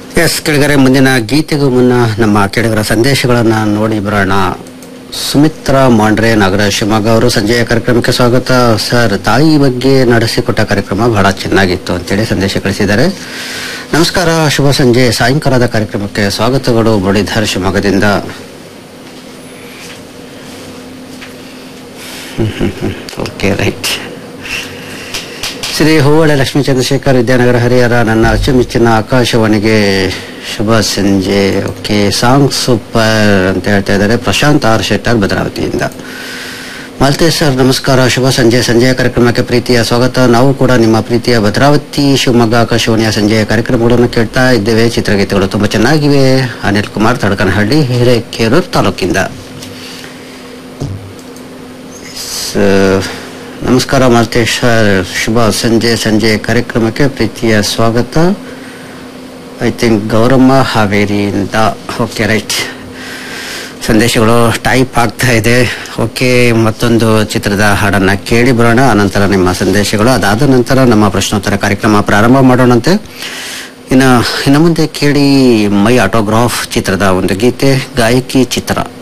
S ಕೆಳಗರೆ ಮುಂದಿನ ಗೀತೆಗೂ ಮುನ್ನ ನಮ್ಮ ಕೆಳಗರ ಸಂದೇಶಗಳನ್ನ ನೋಡಿ ಬರೋಣ ಸುಮಿತ್ರಾ ಮಾಂಡ್ರೆ ನಾಗರಾಜ್ ಶಿವಮೊಗ್ಗ ಅವರು ಸಂಜೆಯ ಕಾರ್ಯಕ್ರಮಕ್ಕೆ ಸ್ವಾಗತ ಸರ್ ತಾಯಿ ಬಗ್ಗೆ ನಡೆಸಿಕೊಟ್ಟ ಕಾರ್ಯಕ್ರಮ ಬಹಳ ಚೆನ್ನಾಗಿತ್ತು ಅಂತೇಳಿ ಸಂದೇಶ ಕಳಿಸಿದ್ದಾರೆ ನಮಸ್ಕಾರ ಶುಭ ಸಂಜೆ ಸಾಯಂಕಾಲದ ಕಾರ್ಯಕ್ರಮಕ್ಕೆ ಸ್ವಾಗತಗಳು ಮುರಳೀಧರ್ ಶಿವಮೊಗ್ಗದಿಂದ ಓಕೆ ರೈಟ್ ಶ್ರೀ ಹೂವಳೆ ಲಕ್ಷ್ಮೀ ಚಂದ್ರಶೇಖರ್ ವಿದ್ಯಾನಗರ ಹರಿಹರ ನನ್ನ ಅಚ್ಚುಮೆಚ್ಚಿನ ಆಕಾಶವಾಣಿಗೆ ಶುಭ ಸಂಜೆ ಓಕೆ ಸಾಂಗ್ ಸೂಪರ್ ಅಂತ ಹೇಳ್ತಾ ಇದ್ದಾರೆ ಪ್ರಶಾಂತ್ ಆರ್ ಶೆಟ್ಟರ್ ಭದ್ರಾವತಿಯಿಂದ ಮಾಲ್ತೇಶ್ ಸರ್ ನಮಸ್ಕಾರ ಶುಭ ಸಂಜೆ ಸಂಜೆಯ ಕಾರ್ಯಕ್ರಮಕ್ಕೆ ಪ್ರೀತಿಯ ಸ್ವಾಗತ ನಾವು ಕೂಡ ನಿಮ್ಮ ಪ್ರೀತಿಯ ಭದ್ರಾವತಿ ಶಿವಮೊಗ್ಗ ಆಕಾಶವಾಣಿಯ ಸಂಜೆಯ ಕಾರ್ಯಕ್ರಮಗಳನ್ನು ಕೇಳ್ತಾ ಇದ್ದೇವೆ ಚಿತ್ರಗೀತೆಗಳು ತುಂಬಾ ಚೆನ್ನಾಗಿವೆ ಅನಿಲ್ ಕುಮಾರ್ ತಡಕನಹಳ್ಳಿ ಹಿರೇಕೆರೂರು ತಾಲೂಕಿಂದ ಸ- ನಮಸ್ಕಾರ ಮಾಲ್ತೇಶ್ ಸರ್ ಶುಭ ಸಂಜೆ ಸಂಜೆ ಕಾರ್ಯಕ್ರಮಕ್ಕೆ ಪ್ರೀತಿಯ ಸ್ವಾಗತ ಐ ಥಿಂಕ್ ಗೌರಮ್ಮ ಹಾವೇರಿಯಿಂದ ಓಕೆ ರೈಟ್ ಸಂದೇಶಗಳು ಟೈಪ್ ಆಗ್ತಾ ಇದೆ ಓಕೆ ಮತ್ತೊಂದು ಚಿತ್ರದ ಹಾಡನ್ನ ಕೇಳಿ ಬರೋಣ ಅನಂತರ ನಿಮ್ಮ ಸಂದೇಶಗಳು ಅದಾದ ನಂತರ ನಮ್ಮ ಪ್ರಶ್ನೋತ್ತರ ಕಾರ್ಯಕ್ರಮ ಪ್ರಾರಂಭ ಮಾಡೋಣಂತೆ ಇನ್ನು ಇನ್ನು ಮುಂದೆ ಕೇಳಿ ಮೈ ಆಟೋಗ್ರಾಫ್ ಚಿತ್ರದ ಒಂದು ಗೀತೆ ಗಾಯಕಿ ಚಿತ್ರ